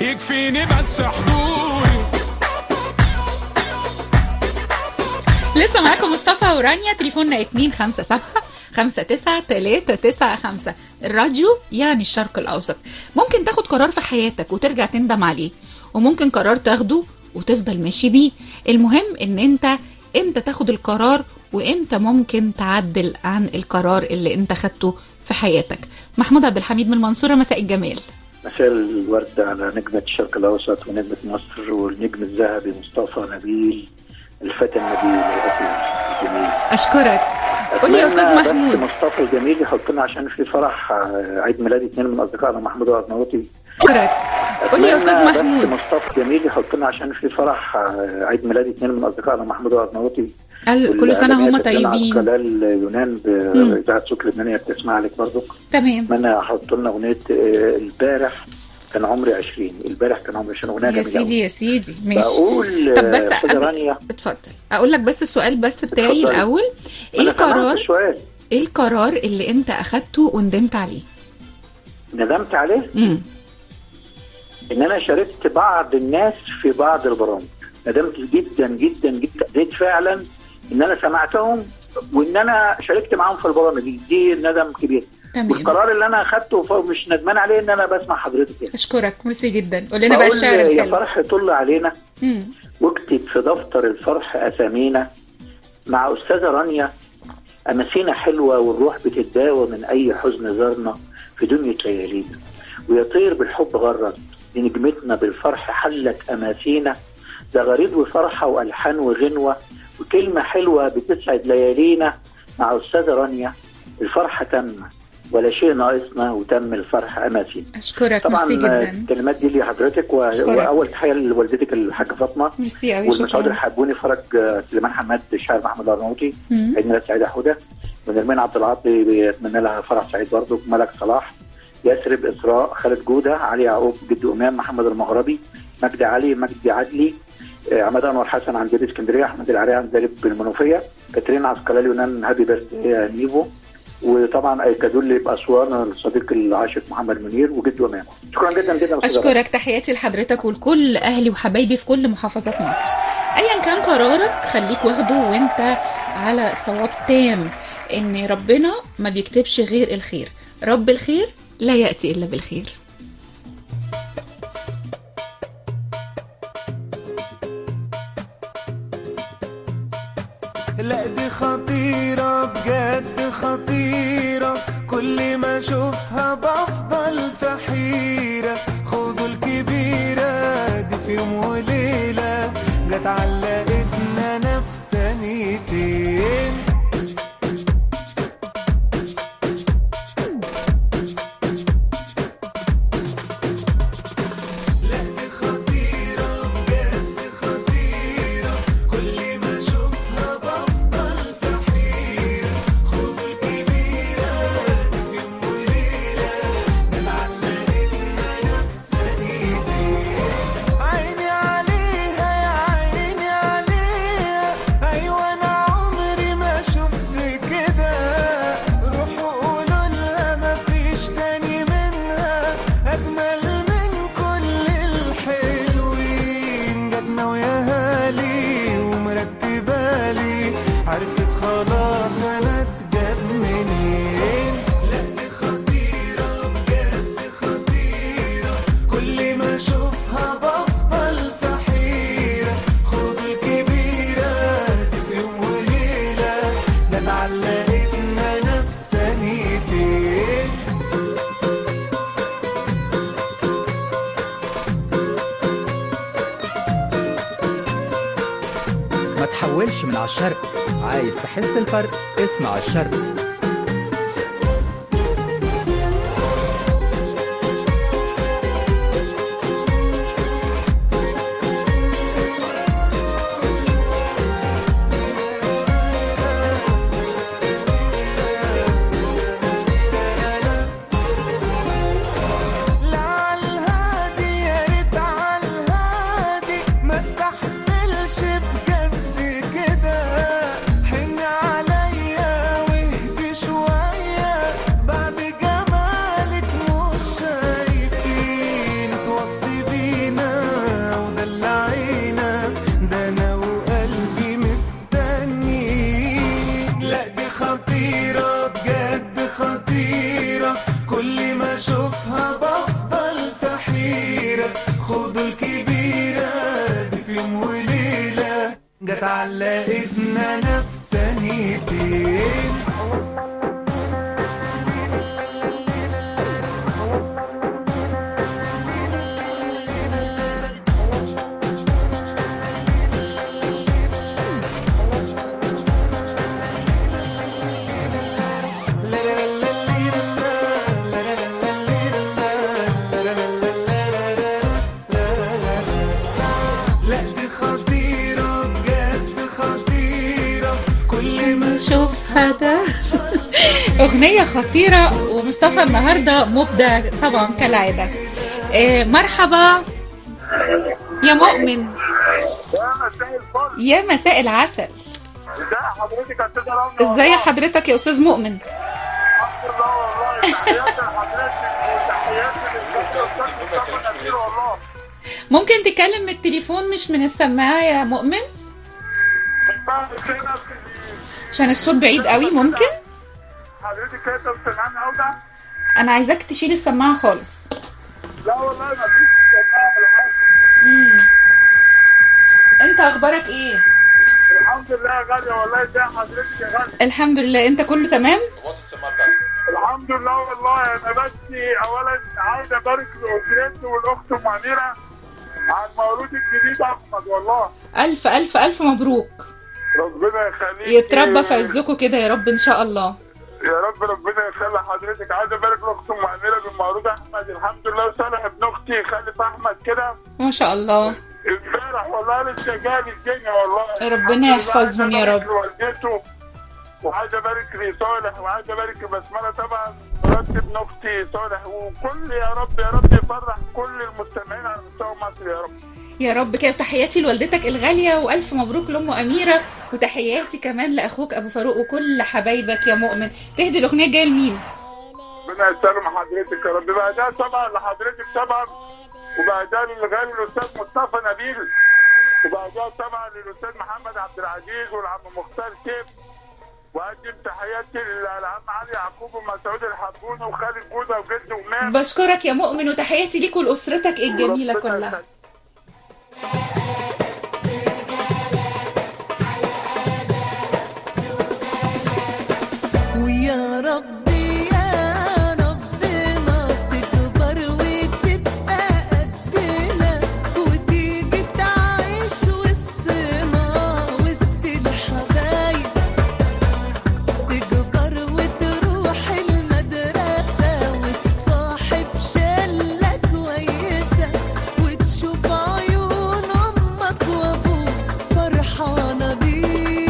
يكفيني بس حضوري لسه معاكم مصطفى ورانيا تليفوننا 257 59395 الراديو يعني الشرق الأوسط ممكن تاخد قرار في حياتك وترجع تندم عليه وممكن قرار تاخده وتفضل ماشي بيه المهم ان انت امتى تاخد القرار وامتى ممكن تعدل عن القرار اللي انت خدته في حياتك محمود عبد الحميد من المنصورة مساء الجمال مساء الورد على نجمة الشرق الأوسط ونجمة مصر والنجم الذهبي مصطفى نبيل الفتى النبيل الأصيل الجميل اشكرك قول لي يا استاذ أتمنى بس محمود مصطفى الجميل يحط لنا عشان في فرح آه، عيد ميلاد اثنين من أصدقائنا محمود وأرناوطي اشكرك قول لي يا استاذ أتمنى بس محمود مصطفى جميل يحط لنا عشان في فرح آه، عيد ميلاد اثنين من أصدقائنا محمود وأرناوطي قال كل سنة هم طيبين قلال يونان مم. بإذاعة سوق لبنانية بتسمع عليك برضك تمام أتمنى يحط لنا أغنية آه، البارح كان عمري 20 البارح كان عمري 20 أغنية يا جميلة أوي. سيدي يا سيدي ماشي بقول طب بس آه، أستاذة قبل- رانيا اتفضل اقول لك بس السؤال بس بتاعي اتفضلي. الاول ايه أنا سمعت القرار السؤال ايه القرار اللي انت اخدته وندمت عليه ندمت عليه امم ان انا شاركت بعض الناس في بعض البرامج ندمت جدا جدا جدا ندمت فعلا ان انا سمعتهم وان انا شاركت معاهم في البرامج دي, دي ندم كبير تمام والقرار اللي انا اخدته فمش ندمان عليه ان انا بسمع حضرتك يعني اشكرك ميرسي جدا قول لنا بقى بقول الشعر يا الحلو فرح طل علينا مم. واكتب في دفتر الفرح اسامينا مع استاذه رانيا اماسينا حلوه والروح بتتداوى من اي حزن زارنا في دنيا ليالينا ويطير بالحب غرد لنجمتنا بالفرح حلت اماسينا ده غريب وفرحه والحان وغنوه وكلمه حلوه بتسعد ليالينا مع استاذه رانيا الفرحه تم ولا شيء ناقصنا وتم الفرح اماسينا اشكرك طبعا ميرسي جدا الكلمات دي لحضرتك و... أشكرك. واول تحيه لوالدتك الحاجه فاطمه ميرسي قوي والمسعود شكرا الحبوني فرج آه، سليمان حماد شاعر محمد الارناوطي مم. عيد ميلاد سعيده حوده ونرمين عبد العاطي بيتمنى لها فرح سعيد برضه ملك صلاح يسرب اسراء خالد جوده علي يعقوب جد امام محمد المغربي مجدي علي مجدي عدلي آه، عماد انور حسن عن جديد اسكندريه احمد العري عن زارب المنوفيه كاترين عسقلال يونان هابي بيرثدي نيفو وطبعا ايكادولي باسوان الصديق العاشق محمد منير وجد امام شكرا جدا جدا أستاذ رنا. اشكرك تحياتي لحضرتك ولكل اهلي وحبايبي في كل محافظات مصر ايا كان قرارك خليك واخده وانت على صواب تام ان ربنا ما بيكتبش غير الخير رب الخير لا ياتي الا بالخير لا دي خطيرة بجد خطيرة كل ما اشوفها بفضل في حيرة خدوا الكبيرة دي في يوم وليلة جت علقتنا نفسانيتين لا دي خطيرة بجد خطيرة كل ما اشوفها بفضل في حيرة خدوا الكبيرة دي في يوم وليلة جت علقتنا نفسانيتين عيني عليها يا عيني عليها ايوه انا عمري ما شفت كده روحوا قولوا لها مفيش تاني منها اجمل من كل الحلوين جاتنا ويا لي ومرتبالي عرفت خلاص انا اتجاب منين لا دي خطيرة بجد خطيرة كل ما اشوفها بفضل في حيرة خد الكبيرة دي في يوم وليلة ده اتعلقتنا نفسانيتين ما تحولش من على الشرق عايز تحس الفرق اسمع الشرق لا عالهادي يا ريت عالهادي ما استحملش بجد كده حن عليا واهدي خدوا الكبيرة دي في يوم وليلة جت علقتنا نفسانيتين لا دي خطيرة بجد خطيرة كل ما شوفها ده أغنية خطيرة ومصطفى النهاردة مبدع طبعا كالعادة آه، مرحبا يا مؤمن يا مساء الفل يا مساء العسل ازي حضرتك يا استاذه رنا ازاي حضرتك يا استاذ مؤمن الحمد لله والله تحياتي لحضرتك وتحياتي للاستاذ مصطفى نبيل والله ممكن تكلم من التليفون مش من السماعة يا مؤمن بعد كده في- عشان الصوت بعيد قوي ممكن حضرتك كده بتسمعني اوضح انا عايزاك تشيل السماعة خالص لا والله ما فيش سماعه ولا حاجه انت اخبارك ايه الحمد لله يا غاليه والله ازي حضرتك يا غاليه الحمد لله انت كله تمام الحمد لله والله انا بس اولا عايز ابارك لاسرتي والاخت ام اميره على المولود الجديد احمد والله الف الف الف مبروك ربنا يخليك يتربى في عزكم كده يا رب ان شاء الله يا رب ربنا يخلي حضرتك عايز ابارك لاخت ام اميره بالمولود احمد الحمد لله وصالح ابن اختي خلف احمد كده ما شاء الله امبارح والله لسه جالي الدنيا والله ربنا الحمد لله. يحفظهم يا عايز رب. أبارك لوالدته وعايز ابارك لصالح وعايز ابارك لبسمله طبعا مرات ابن اختي صالح وكل يا رب يا رب يفرح كل المستمعين على مستوى مصر يا رب يا رب كده تحياتي لوالدتك الغالية وألف مبروك لأم أميرة وتحياتي كمان لأخوك أبو فاروق وكل حبايبك يا مؤمن تهدي الأغنية الجاية لمين؟ ربنا يسلم حضرتك يا رب بعدها طبعا لحضرتك طبعا وبعدها للغالي الاستاذ مصطفى نبيل وبعدها طبعا للاستاذ محمد عبد العزيز والعم مختار سيف واقدم تحياتي للعم علي يعقوب ومسعود الحبوني وخالد جوده وجد ومام بشكرك يا مؤمن وتحياتي ليك ولأسرتك الجميلة وربنا كلها يخليك. ويا ربي يا ربنا تكبر وتبقى قدنا وتيجي تعيش وسطنا وسط الحبايب تكبر وتروح المدرسة وتصاحب شلة كويسة وتشوف عيون أمك وأبوك فرحانة بيك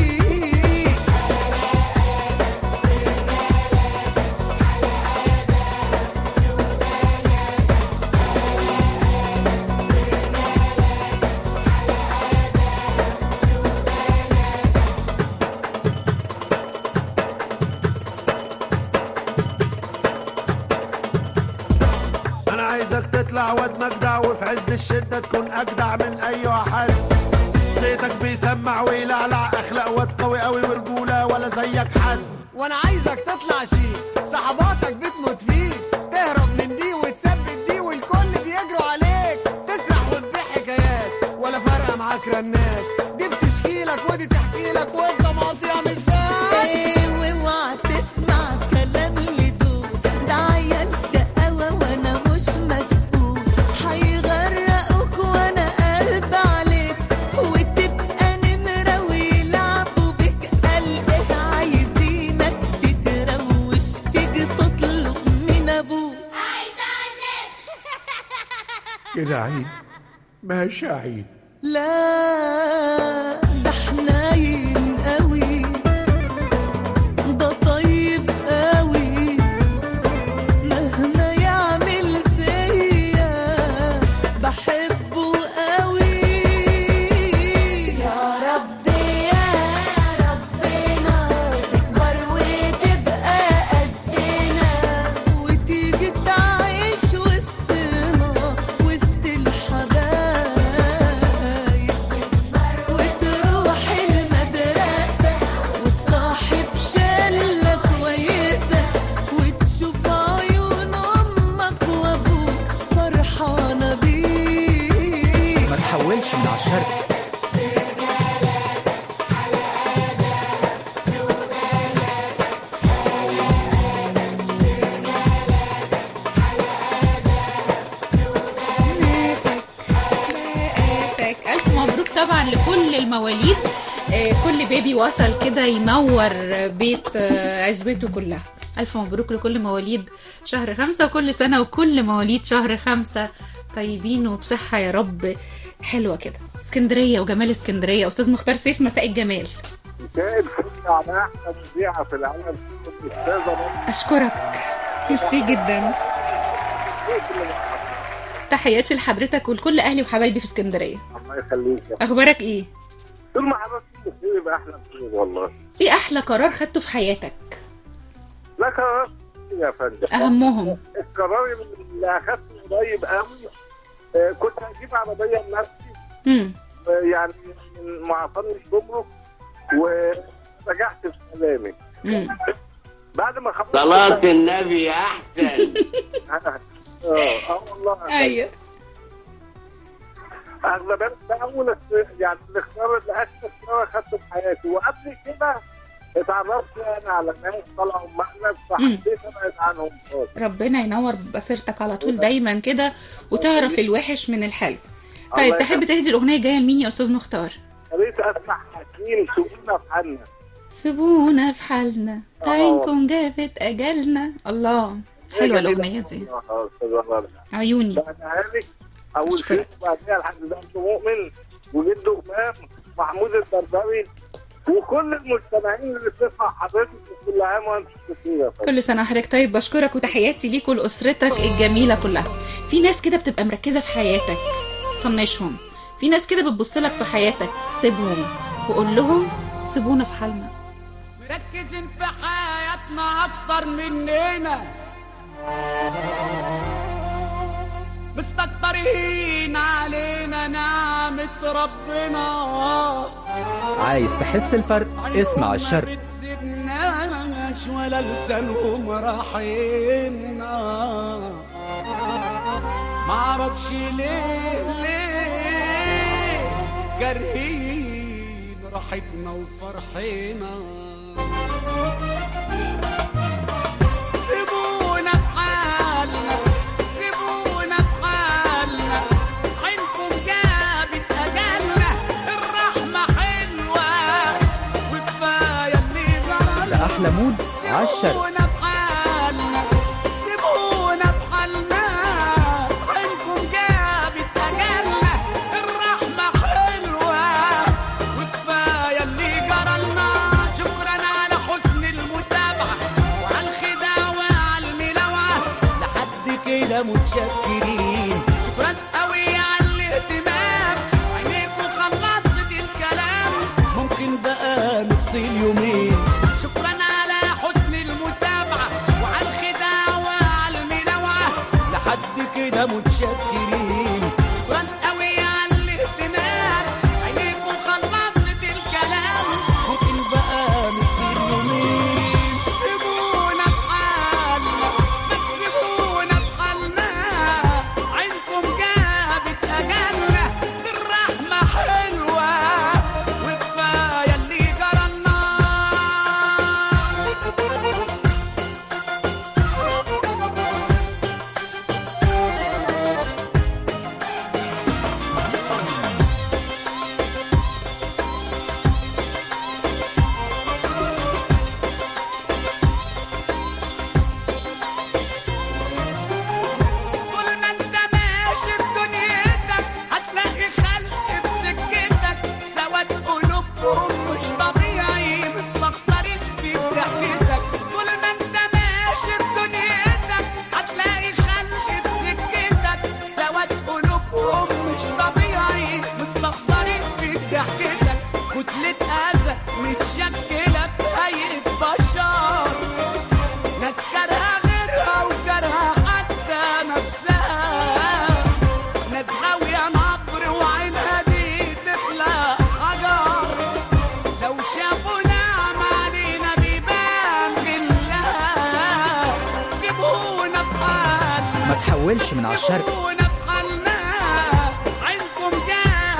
انا عايزك تطلع واد مجدع وفي عز الشدة تكون اجدع من اي واحد صيتك بيسمع ويلعلع اخلاق واد قوي قوي ورجولة ولا زيك حد وانا عايزك تطلع شيك صحباتك بتموت فيك تهرب من دي وتثبت دي والكل بيجروا عليك تسرح وتبيع حكايات ولا فارقه معاك رنات دي بتشكي لك ودي تحكي لك وانت مقاطع مزاج ايه واوعى تسمع كلام اللي دول ده عيال شقاوة وانا مش مسؤول هيغرقوك وانا قلب عليك وتبقى نمرة ويلعبوا بك قلبك عايزينك تتروش تيجي تطلب من ابوك كده عيد ماشي عيد لا ده حنين قوي ده طيب قوي مهما يعمل فيا بحبه قوي يا رب يا ربنا تكبر وتبقى قدنا وتيجي تعيش وسطنا وسط الحبايب تحولش من على الشرق بقاتك ألف مبروك طبعا لكل المواليد آه، كل بيبي وصل كده ينور بيت آه، عزبته كلها ألف مبروك لكل مواليد شهر خمسة وكل سنة وكل مواليد شهر خمسة طيبين وبصحة يا رب حلوة كده اسكندرية وجمال اسكندرية أستاذ مختار سيف مساء الجمال مساء الفل على احسن مذيعه في العالم الاستاذه مريم أشكرك ميرسي جدا تحياتي لحضرتك ولكل أهلي وحبايبي في اسكندرية الله يخليك يا أخبارك إيه؟ طول ما حضرتك بخير يبقى احلى بخير والله إيه أحلى قرار خدته في حياتك؟ لا قرار يا فندم أهمهم القرار اللي اخذته قريب قوي آه، كنت هجيب عربيه لنفسي مم. آه، يعني من معطل الجمرك ورجعت في سلامي مم. بعد ما خلصت صلاة النبي أحسن اه اه والله أيوه اغلبيه ده اول اخت- يعني الاختيار اللي اكثر اختيار اخدته في حياتي وقبل كده اتعرفت انا على ناس طلعوا مقلب فحبيت ابعد عنهم خالص ربنا ينور بصيرتك على طول دايما كده وتعرف الوحش من الحلو طيب الله تحب تهدي الأغنية الجاية لمين يا أستاذ مختار؟ يا ريت اسمع حكيم سوقنا في حالنا سيبونا في حالنا عينكم جابت أجلنا الله حلوة الأغنية دي اه استاذ الله عيوني بقى لك اول أشكرك. شيء وبعديها الحاج ده مؤمن وجده امام محمود البربري وكل المستمعين اللي بتسمع حضرتك في كل عام وانتم بخير يا فندم. كل سنة وحضرتك طيب بشكرك وتحياتي ليك ولأسرتك الجميلة كلها في ناس كده بتبقى مركزة في حياتك طنشهم في ناس كده بتبص لك في حياتك سيبهم وقول لهم سيبونا في حالنا مركزين في حياتنا اكتر مننا مستكترين علينا نعمة ربنا عايز تحس الفرق اسمع الشرق بتسيبناش ولا لسانهم راحينا معرفش ليه ليه كارهين راحتنا وفرحنا سيبونا في حالنا سيبونا في حالنا عينكم جابت أجلنا الرحمة حلوة وكفاية اللي جرالنا ده أحلى مود عالشرق سيبونا في حالنا سيبونا في حالنا عينكم جابت أجلنا الرحمة حلوة وكفاية اللي جرالنا شكرا على حسن المتابعة وعلى الخداع وعلى الملاوعة لحد كده متشكرين شكرا قوي على الاهتمام عينيكوا خلصت الكلام ممكن بقى نفصل يومين شكرا على حسن المتابعة وعلى الخداع وعلى المنوعة لحد كده متشكرين شكرا قوي على الاهتمام عينيكوا خلصت الكلام ممكن بقى نفصل يومين سيبونا في حالنا ما تسيبونا في حالنا عينكم جابت أجلنا الرحمة حلوة وكفاية اللي جرالنا طول ما انت ماشي في دنيتك هتلاقي خلق في سكتك سواد قلوبهم مش طبيعي مستخسرين في ضحكتك طول ما انت ماشي في دنيتك هتلاقي خلق في سكتك سواد قلوبهم مش طبيعي مستخسرين في ضحكتك كتلة أذى متشكلة بهيئة بشر ناس كارهة غيرها وكارهة حتى نفسها ناس غاوية نبر وعينها دي تخلق حجر لو شافوا نعم علينا بيبان غلها سيبونا في حالنا ما تحولش من على الشرق سيبونا في حالنا عينكم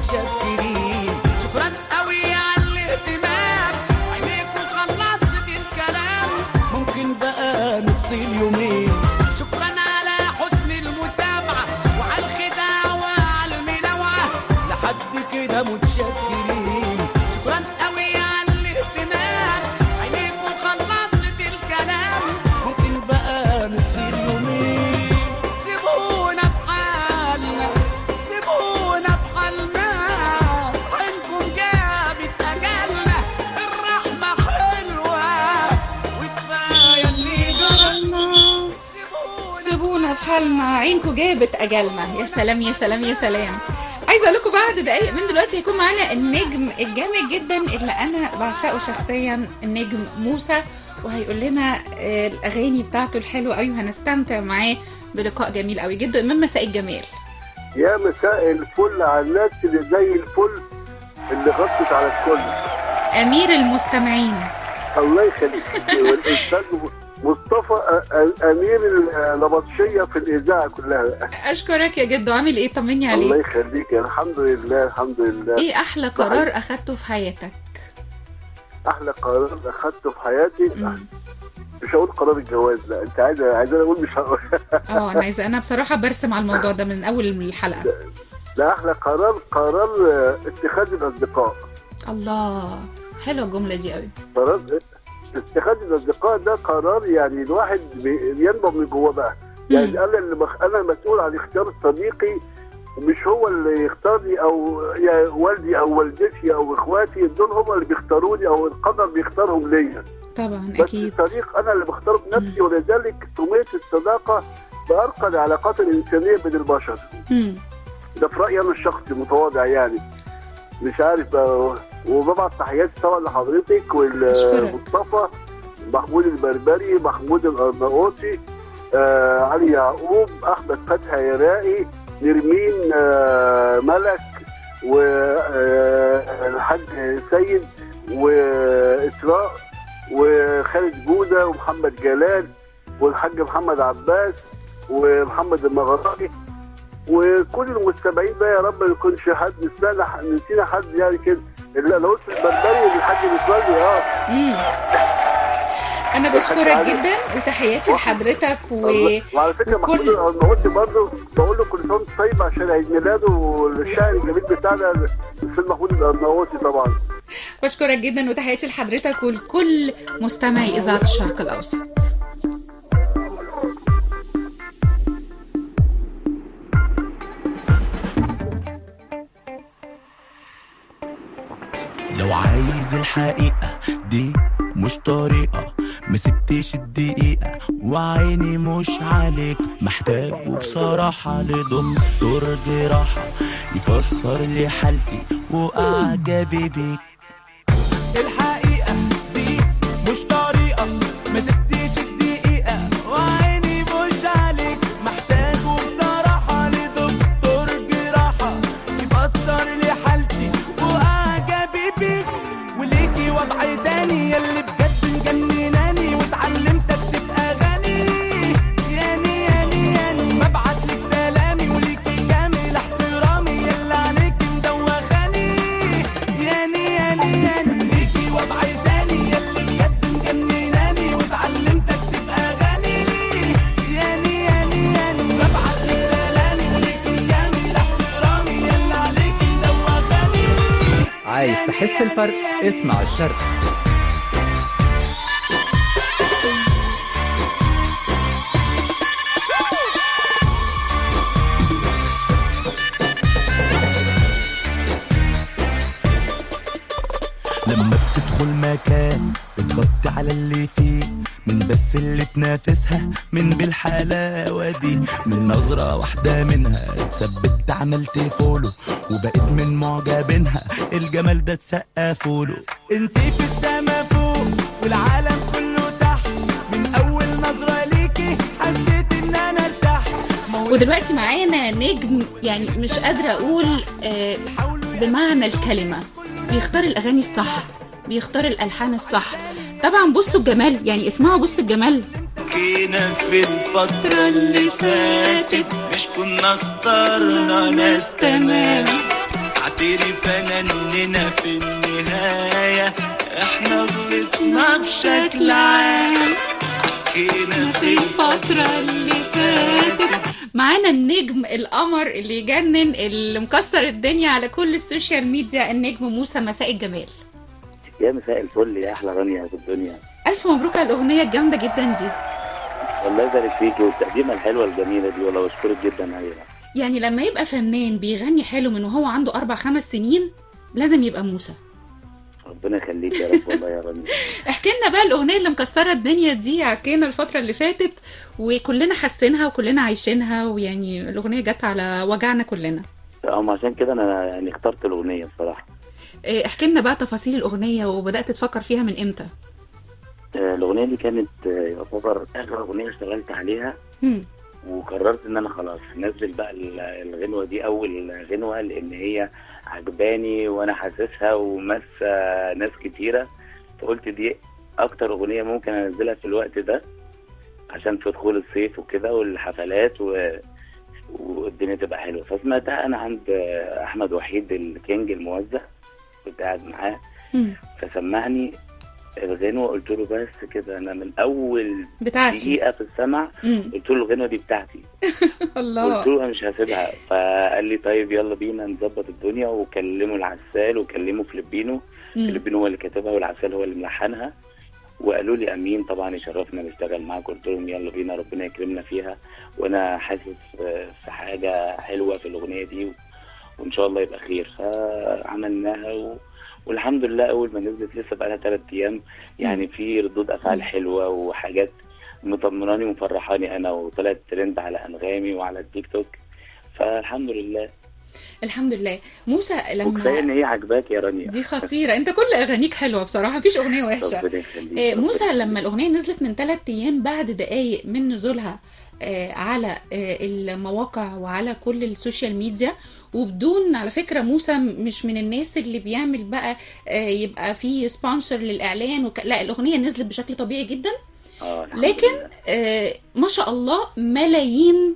متشكرين شكرا قوي على الاهتمام عينيك وخلصت الكلام ممكن بقى نفصل يومين شكرا على حسن المتابعة وعلى الخداع وعلى المنوعة لحد كده متشكرين شكرا قوي على الاهتمام عينيك وخلصت الكلام ممكن بقى نفصل يومين سيبونا بحالنا سيبونا بحالنا عينكم جابت أجلنا الرحمة حلوة وكفاية اللي جرالنا سيبونا في حالنا عينكم جابت اجلنا يا سلام يا سلام يا سلام عايزه اقول لكم بعد دقايق من دلوقتي هيكون معانا النجم الجامد جدا اللي انا بعشقه شخصيا النجم موسى وهيقول لنا آه، الاغاني بتاعته الحلوه قوي وهنستمتع معاه بلقاء جميل قوي جدا من مساء الجمال يا مساء الفل على الناس اللي زي الفل اللي غطت على الكل امير المستمعين الله يخليك والاستاذ مصطفى أ- أ- امير النبطشيه في الاذاعه كلها اشكرك يا جدو عامل ايه طمني الله عليك يخليك الحمد لله الحمد لله ايه احلى قرار اخدته في حياتك احلى قرار اخدته في حياتي مش هقول قرار الجواز لا انت عايز عايز انا اقول مش هقول اه انا عايزه انا بصراحه برسم على الموضوع ده من اول الحلقه لا احلى قرار قرار آه، اتخاذ الاصدقاء الله حلوه الجمله دي قوي قرار اتخاذ الاصدقاء ده قرار يعني الواحد بي- بينبع من جواه بقى يعني انا اللي بخ... انا مسؤول عن اختيار صديقي مش هو اللي يختارني او يا والدي او والدتي او اخواتي دول هم اللي بيختاروني او القدر بيختارهم ليا طبعا بس اكيد الصديق انا اللي بختاره بنفسي ولذلك سميت الصداقه بارقى العلاقات الانسانيه بين البشر مم. ده في رايي انا الشخصي متواضع يعني مش عارف بقى وببعت تحياتي طبعا لحضرتك أشكرك. والمصطفى محمود البربري محمود الارناؤوطي آه علي يعقوب احمد فتحي يرائي نرمين آه ملك والحاج سيد واسراء وخالد جوده ومحمد جلال والحاج محمد عباس ومحمد المغربي وكل المستمعين بقى يا رب ما يكونش حد نسينا نسينا حد يعني كده اللي انا قلت البربري والحاج متولي اه مم. انا بشكرك جدا وتحياتي لحضرتك و... وعلى فكره محمود وكل- الارناؤوطي برضه بقول له كل سنه وأنت طيب عشان عيد ميلاده والشاعر الجميل بتاعنا الاستاذ محمود الارناؤوطي طبعا بشكرك جدا وتحياتي لحضرتك ولكل مستمعي اذاعه الشرق الاوسط لو عايز الحقيقة دي مش طريقة مسبتش الدقيقة وعيني مش عليك محتاج وبصراحة لدكتور جراحة يفسر لي حالتي وأعجبي بيك الحقيقة دي مش طريقة ما سبتيش الدقيقة وعيني مش عليك محتاج بصراحة لدكتور جراحة يفسر لي حالتي وأعجبي بيك وليكي وضع تاني يلي بجد مجنناني واتعلمت اكتب أغاني ياني ياني ياني ببعت لك سلامي وليكي كامل احترامي يلا عليك مدوخاني ياني ياني ياني ليكي وضع تاني يلي بجد مجنناني واتعلمت اكتب اغاني ياني ياني ياني ببعت لك سلامي وليكي كامل احترامي يلا عليك مدوخاني عايز تحس الفرق اسمع الشرق لما بتدخل مكان بتغطي على اللي فيه من بس اللي تنافسها من بالحلاوة دي من نظرة واحدة منها اتثبت عملت فولو وبقيت من معجبينها الجمال ده اتسقفوله انت في السما فوق والعالم كله تحت من اول نظرة ليكي حسيت ان انا ارتحت ودلوقتي معانا نجم يعني مش قادرة أقول آه، بمعنى الكلمة بيختار الأغاني الصح بيختار الألحان الصح طبعا بصوا الجمال يعني اسمعوا بصوا الجمال كينا في الفترة اللي فاتت مش كنا اخترنا ناس تمام نشتري فناننا في النهاية احنا غلطنا بشكل عام عكينا في الفترة اللي فاتت معانا النجم القمر اللي يجنن اللي مكسر الدنيا على كل السوشيال ميديا النجم موسى مساء الجمال يا مساء الفل يا احلى رانيا في الدنيا الف مبروك على الاغنيه الجامده جدا دي الله يبارك فيكي والتقديمه الحلوه الجميله دي والله بشكرك جدا عليها يعني لما يبقى فنان بيغني حلو من وهو عنده اربع خمس سنين لازم يبقى موسى ربنا يخليك يا رب والله يا رانيا احكي لنا بقى الاغنيه اللي مكسره الدنيا دي حكينا الفتره اللي فاتت وكلنا حاسينها وكلنا عايشينها ويعني الاغنيه جت على وجعنا كلنا أما عشان كده انا يعني اخترت الاغنيه بصراحه إيه، احكي لنا بقى تفاصيل الاغنيه وبدات تفكر فيها من امتى آه، الاغنيه دي كانت آه، يعتبر اخر اغنيه اشتغلت عليها مم. وقررت ان انا خلاص هنزل بقى ال- الغنوه دي اول غنوه لان هي عجباني وانا حاسسها وماسه ناس كتيره فقلت دي اكتر اغنيه ممكن انزلها في الوقت ده عشان في دخول الصيف وكده والحفلات و... والدنيا تبقى حلوه فسمعتها انا عند احمد وحيد الكينج الموزع كنت قاعد معاه مم. فسمعني الغنوه قلت له بس كده انا من اول بتاعتي دقيقه في السمع مم. قلت له الغنوه دي بتاعتي الله قلت له انا مش هسيبها فقال لي طيب يلا بينا نظبط الدنيا وكلموا العسال وكلموا فلبينو مم. فلبينو هو اللي كاتبها والعسال هو اللي ملحنها وقالوا لي امين طبعا يشرفنا نشتغل معاك قلت لهم يلا بينا ربنا يكرمنا فيها وانا حاسس آه، في حاجه حلوه في الاغنيه دي و- وان شاء الله يبقى خير فعملناها و... والحمد لله اول ما نزلت لسه بقى لها ثلاث ايام يعني في ردود افعال حلوه وحاجات مطمناني ومفرحاني انا وطلعت ترند على انغامي وعلى التيك توك فالحمد لله الحمد لله موسى وكفايه ان لما هي عجباك يا رانيا دي خطيره انت كل اغانيك حلوه بصراحه مفيش اغنيه وحشه ربنا يخليك آه، ربنا موسى يخليك. لما الأغنية نزلت من ثلاث أيام بعد دقايق من نزولها آه، على آه، المواقع وعلى كل السوشيال ميديا وبدون على فكرة موسى مش من الناس اللي بيعمل بقى آه، يبقى في سبونسر للإعلان وك... لا الأغنية نزلت بشكل طبيعي جدا اه الحمد لكن لله. آه، ما شاء الله ملايين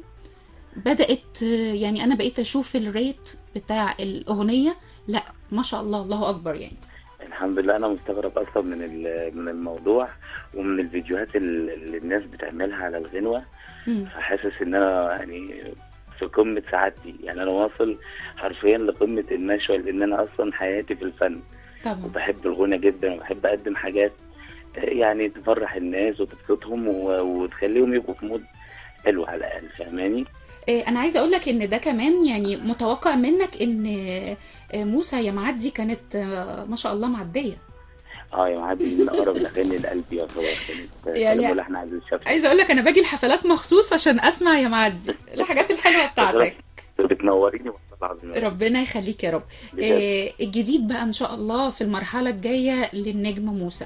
بدأت آه، يعني أنا بقيت أشوف الريت بتاع الأغنية لا ما شاء الله الله أكبر يعني الحمد لله انا مستغرب اصلا من ال- من الموضوع ومن الفيديوهات ال- اللي الناس بتعملها على الغنوه مم. فحاسس ان انا يعني في قمه سعادتي يعني انا واصل حرفيا لقمه النشوه لان انا اصلا حياتي في الفن طبعا وبحب الغنى جدا وبحب اقدم حاجات آه، يعني تفرح الناس وتبسطهم و- وتخليهم يبقوا في مود حلو على الاقل فاهماني آه، انا عايزه اقول لك ان ده كمان يعني متوقع منك ان آه، موسى يا معدي كانت آه، ما شاء الله معديه اه يا معدي من اقرب الاغاني لقلبي يعتبر كانت يعني- كلام ولحن عزيز شفقي عايزه اقول لك انا باجي الحفلات مخصوص عشان اسمع يا معدي الحاجات الحلوه بتاعتك بتنوريني والله العظيم ربنا يخليك يا رب بجد. آه، الجديد بقى ان شاء الله في المرحله الجايه للنجم موسى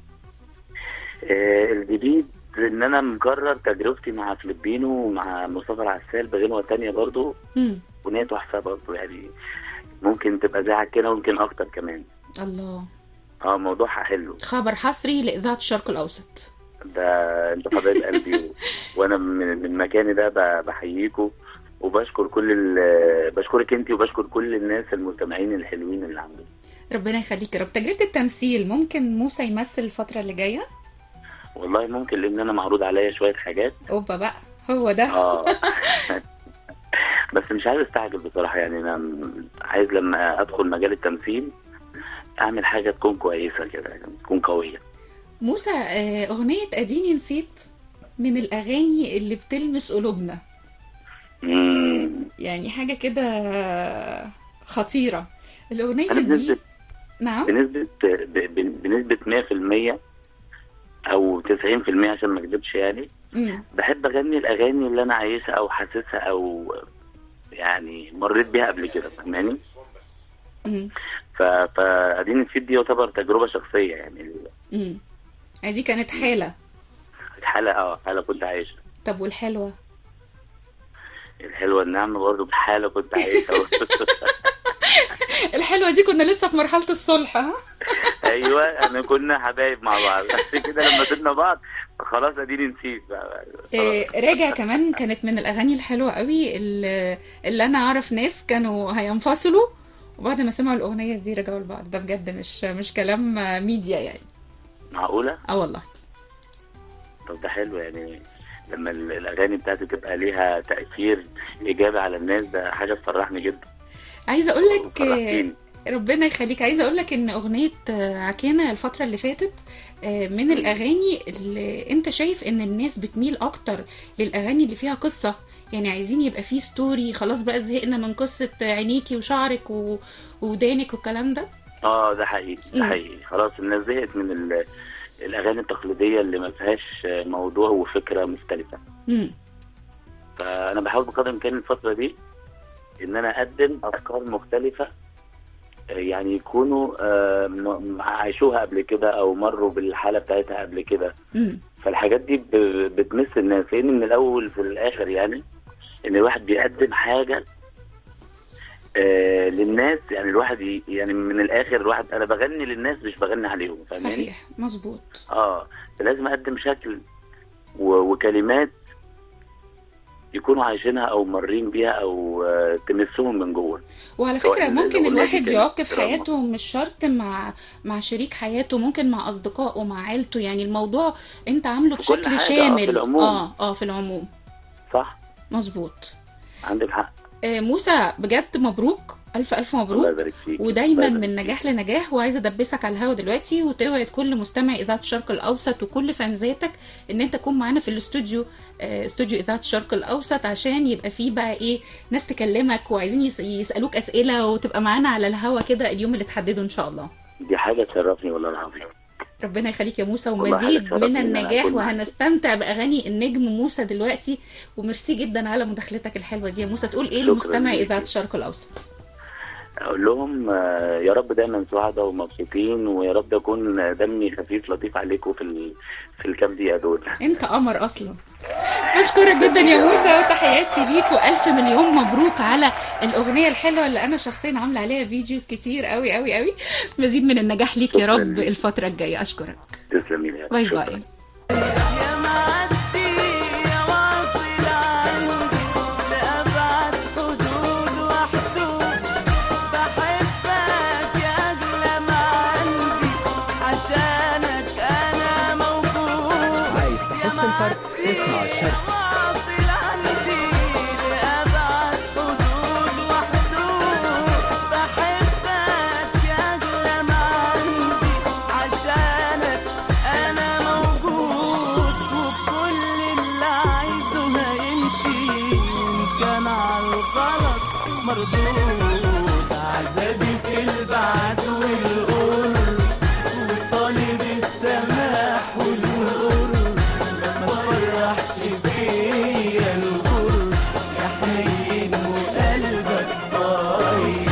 آه، الجديد ان انا مكرر تجربتي مع فلبينو ومع مصطفى العسال بغنوه تانية برضو مم. اغنيه تحفه برضو يعني ممكن تبقى زي كده وممكن اكتر كمان الله اه موضوعها حلو خبر حصري لاذاعه الشرق الاوسط ده انت حبايب قلبي و... وانا من من مكاني ده ب- بحييكوا وبشكر كل ال... بشكرك انت وبشكر كل الناس المستمعين الحلوين اللي عندي ربنا يخليك يا رب تجربه التمثيل ممكن موسى يمثل الفتره اللي جايه والله ممكن لان انا معروض عليا شويه حاجات اوبا بقى هو ده اه بس مش عايز استعجل بصراحه يعني انا م- عايز لما ادخل مجال التمثيل اعمل حاجه تكون كويسه كده يعني تكون قويه موسى آه، أغنية أديني نسيت من الأغاني اللي بتلمس قلوبنا مم. يعني حاجة كده خطيرة الأغنية انا دي بنسبه نعم بنسبه ب- ب- بنسبه 100% او 90% عشان ما اكذبش يعني مم. بحب اغني الاغاني اللي انا عايشها او حاسسها او يعني مريت بيها قبل كده فاهماني مم. ف- فاديني نسيت دي يعتبر تجربه شخصيه يعني مم. دي كانت حالة الحاله اه حاله كنت عايشها طب والحلوة الحلوه النعمه برضه بحاله كنت عايشها الحلوة دي كنا لسه في مرحلة الصلح ها ايوه انا كنا حبايب مع بعض بس كده لما سيبنا بعض خلاص اديني نسيت بقى. آه، راجع كمان كانت من الأغاني الحلوة قوي اللي, اللي أنا أعرف ناس كانوا هينفصلوا وبعد ما سمعوا الاغنيه دي رجعوا لبعض ده بجد مش مش كلام ميديا يعني معقوله اه والله طب ده حلو يعني لما ال- الاغاني بتاعتي تبقى ليها تاثير ايجابي على الناس ده حاجه تفرحني جدا عايزه اقول لك فرحتيني. ربنا يخليك عايزه اقول لك ان اغنيه آه، عكينه الفتره اللي فاتت آه، من الاغاني اللي انت شايف ان الناس بتميل اكتر للاغاني اللي فيها قصه يعني عايزين يبقى فيه ستوري خلاص بقى زهقنا من قصه عينيكي وشعرك و... ودانك والكلام ده اه ده حقيقي ده مم. حقيقي خلاص الناس زهقت من ال- الاغاني التقليديه اللي ما فيهاش موضوع وفكره مختلفه مم. فانا بحاول بقدر الامكان الفتره دي ان انا اقدم افكار مختلفه آه، يعني يكونوا آه، م- عاشوها قبل كده او مروا بالحاله بتاعتها قبل كده مم. فالحاجات دي ب- بتمس الناس لان من الاول في الاخر يعني ان الواحد بيقدم حاجه آه للناس يعني الواحد ي- يعني من الاخر الواحد انا بغني للناس مش بغني عليهم فاهماني؟ صحيح مظبوط اه فلازم اقدم شكل و- وكلمات يكونوا عايشينها او مارين بيها او آه، تمسهم من جوه وعلى سواء فكرة ال- ممكن الأغنية دي الواحد كانت يعق في دراما. حياته مش شرط مع مع شريك حياته ممكن مع أصدقائه مع عيلته يعني الموضوع أنت عامله في كل بشكل حاجة، آه، شامل في العموم. اه اه في العموم صح مظبوط عندك حق آه موسى بجد مبروك ألف ألف الله مبروك يبارك فيك ودايما الله من نجاح لنجاح وعايزه ادبسك على الهوا دلوقتي وتوعد كل مستمع اذاعه الشرق الاوسط وكل فانزاتك ان انت تكون معانا في الاستوديو آه، استوديو اذاعه الشرق الاوسط عشان يبقى فيه بقى ايه ناس تكلمك وعايزين يس- يسالوك اسئله وتبقى معانا على الهوا كده اليوم اللي تحدده ان شاء الله دي حاجه تشرفني والله العظيم ربنا يخليك يا موسى والله حاجة ومزيد تشرفني من إن أنا النجاح أكون معاك. وهنستمتع باغاني النجم موسى دلوقتي وميرسي جدا على مداخلتك الحلوه دي يا موسى تقول ايه شكراً لمستمع ليكي. اذاعه الشرق الاوسط اقول لهم آه، يا رب دايما سعداء ومبسوطين ويا رب اكون دمي خفيف لطيف عليكم في ال... في الكام دقيقه دول انت قمر اصلا بشكرك جدا يا موسى وتحياتي ليك والف مليون مبروك على الاغنيه الحلوه اللي انا شخصيا عامله عليها فيديوز كتير قوي قوي قوي مزيد من النجاح ليك يا شكراً رب ليك. الفتره الجايه اشكرك تسلمي لي باي شكراً. باي يا معدي يا واصل عندي لأبعد حدود وحدود بحبك يا أغلى ما عندي عشانك أنا موجود عايز تحس الفرق اسمع الشرق واصل عندي لأبعد حدود وحدود بحبك يا أغلى ما عندي عشانك أنا موجود وكل اللي عايزه هيمشي إن كان على الغلط مردود عذابي في البعد والقرب وطالب السماح والقرب ما تفرحش فيا الغرب يا حنين وقلبك طاير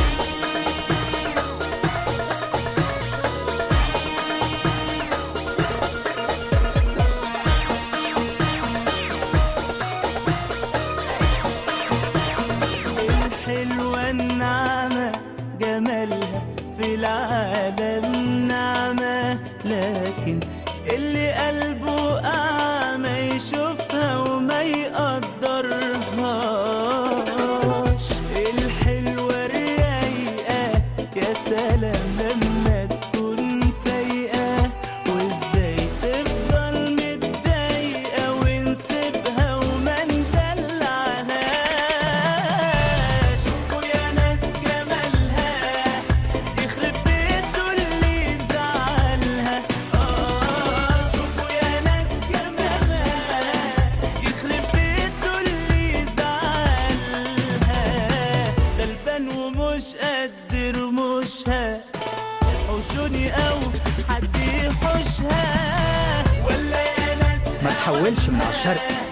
الحلوة النعمة جمالها في العالم نعمة لكن اللي قلبه أعمى يشوفها وما يقدرهاش الحلوة الرايقة يا سلام لما تكون فايقة وازاي تفضل متضايقة ونسيبها وما ندلعهاش ويا ناس جمالها يخرب بيته اللي زعلها اه شوفوا يا ناس جمالها يخرب بيته اللي زعلها غلبان ومش قد رموشها حوشوني او حد يحوشها ولا يا ناس ما تحولش من على الشرق